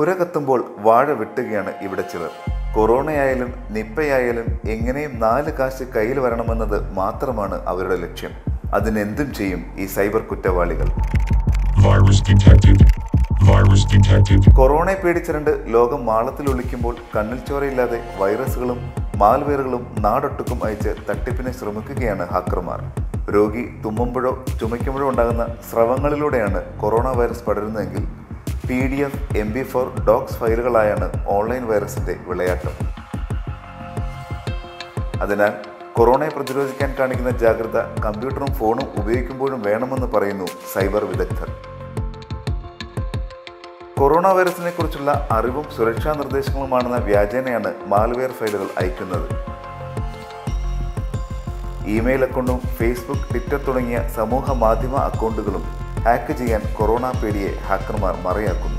പുര കത്തുമ്പോൾ വാഴ വെട്ടുകയാണ് ഇവിടെ ചിലർ കൊറോണയായാലും നിപ്പയായാലും എങ്ങനെയും നാല് കാശ് കയ്യിൽ വരണമെന്നത് മാത്രമാണ് അവരുടെ ലക്ഷ്യം അതിനെന്തും ചെയ്യും ഈ സൈബർ കുറ്റവാളികൾ Virus detected. Virus detected. കൊറോണയെ പേടിച്ചിരണ്ട് ലോകം മാളത്തിൽ ഒളിക്കുമ്പോൾ കണ്ണിൽ ചോരയില്ലാതെ വൈറസുകളും മാൽവേറുകളും നാടൊട്ടുക്കും അയച്ച് തട്ടിപ്പിനെ ശ്രമിക്കുകയാണ് ഹാക്കർമാർ രോഗി തുമ്മുമ്പോഴോ ചുമയ്ക്കുമ്പോഴോ ഉണ്ടാകുന്ന സ്രവങ്ങളിലൂടെയാണ് കൊറോണ വൈറസ് പടരുന്നതെങ്കിൽ P D F M B four docs ഫയലുകളായാണ് ഓൺലൈൻ വൈറസിന്റെ വിളയാട്ടം അതിനാൽ കൊറോണയെ പ്രതിരോധിക്കാൻ കാണിക്കുന്ന ജാഗ്രത കമ്പ്യൂട്ടറും ഫോണും ഉപയോഗിക്കുമ്പോഴും വേണമെന്ന് പറയുന്നു സൈബർ വിദഗ്ധർ കൊറോണ വൈറസിനെ കുറിച്ചുള്ള അറിവും സുരക്ഷാ നിർദ്ദേശങ്ങളുമാണെന്ന വ്യാജേനയാണ് മാൽവെയർ ഫയലുകൾ അയക്കുന്നത് ഇമെയിൽ അക്കൗണ്ടും ഫേസ്ബുക്ക് ട്വിറ്റർ തുടങ്ങിയ സമൂഹ മാധ്യമ അക്കൗണ്ടുകളും ഹാക്ക് ചെയ്യാൻ കൊറോണ പേടിയെ ഹാക്കർമാർ മറയാക്കുന്നു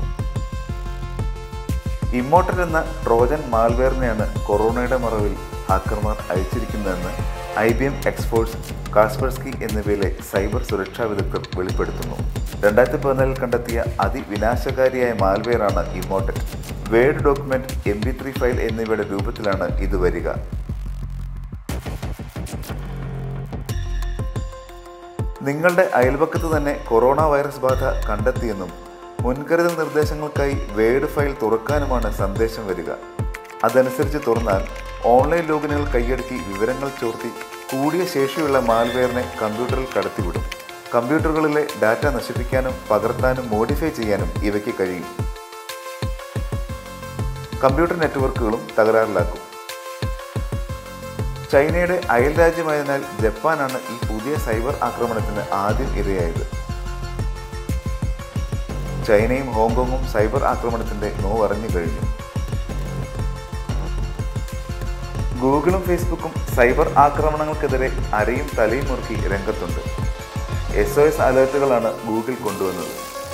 ഇമ്മോട്ടൽ എന്ന ട്രോജൻ മാൽവെയറിനെയാണ് കൊറോണയുടെ മറവിൽ ഹാക്കർമാർ അയച്ചിരിക്കുന്നതെന്ന് I B M exports Kaspersky എന്നിവയിലെ സൈബർ സുരക്ഷാ വിദഗ്ധർ വെളിപ്പെടുത്തുന്നു രണ്ടായിരത്തി പതിനാലിൽ കണ്ടെത്തിയ അതിവിനാശകാരിയായ മാൽവെയറാണ് Immortal word document M B three file എന്നിവയുടെ രൂപത്തിലാണ് ഇത് വരിക നിങ്ങളുടെ അയൽപക്കത്ത് തന്നെ കൊറോണ വൈറസ് ബാധ കണ്ടെത്തിയെന്നും മുൻകരുതൽ നിർദ്ദേശങ്ങൾക്കായി വേഡ് ഫയൽ തുറക്കാനുമാണ് സന്ദേശം വരിക അതനുസരിച്ച് തുറന്നാൽ ഓൺലൈൻ ലോഗിനുകൾ കൈയടക്കി വിവരങ്ങൾ ചോർത്തി കൂടിയ ശേഷിയുള്ള മാൽവെയറിനെ കമ്പ്യൂട്ടറിൽ കടത്തിവിടും കമ്പ്യൂട്ടറുകളിലെ ഡാറ്റ നശിപ്പിക്കാനും പകർത്താനും മോഡിഫൈ ചെയ്യാനും ഇവയ്ക്ക് കഴിയും കമ്പ്യൂട്ടർ നെറ്റ്വർക്കുകളും തകരാറിലാക്കും ചൈനയുടെ അയൽ രാജ്യമായതിനാൽ ജപ്പാനാണ് ഈ പുതിയ സൈബർ ആക്രമണത്തിന് ആദ്യം ഇരയായത് ചൈനയും ഹോങ്കോങ്ങും സൈബർ ആക്രമണത്തിന്റെ നോവറിഞ്ഞു കഴിഞ്ഞു ഗൂഗിളും ഫേസ്ബുക്കും സൈബർ ആക്രമണങ്ങൾക്കെതിരെ അരയും തലയും മുറുക്കി രംഗത്തുണ്ട് എസ് ഒ എസ് അലേർട്ടുകളാണ് ഗൂഗിൾ കൊണ്ടുവന്നത്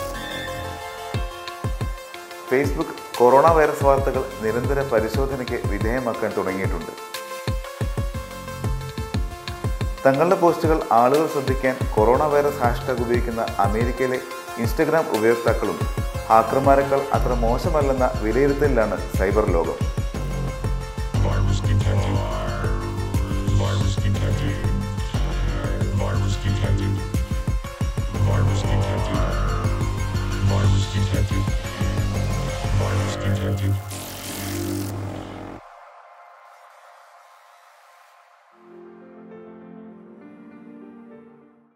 ഫേസ്ബുക്ക് കൊറോണ വൈറസ് വാർത്തകൾ നിരന്തര പരിശോധനയ്ക്ക് വിധേയമാക്കാൻ തുടങ്ങിയിട്ടുണ്ട് തങ്ങളുടെ പോസ്റ്റുകൾ ആളുകൾ ശ്രദ്ധിക്കാൻ കൊറോണ വൈറസ് ഹാഷ്ടാഗ് ഉപയോഗിക്കുന്ന അമേരിക്കയിലെ ഇൻസ്റ്റഗ്രാം ഉപയോക്താക്കളും ഹാക്കർമാരെക്കാൾ അത്ര മോശമല്ലെന്ന വിലയിരുത്തലിലാണ് സൈബർ ലോകം Virus detected. Virus detected. Virus detected. Virus detected. Virus detected. Virus detected.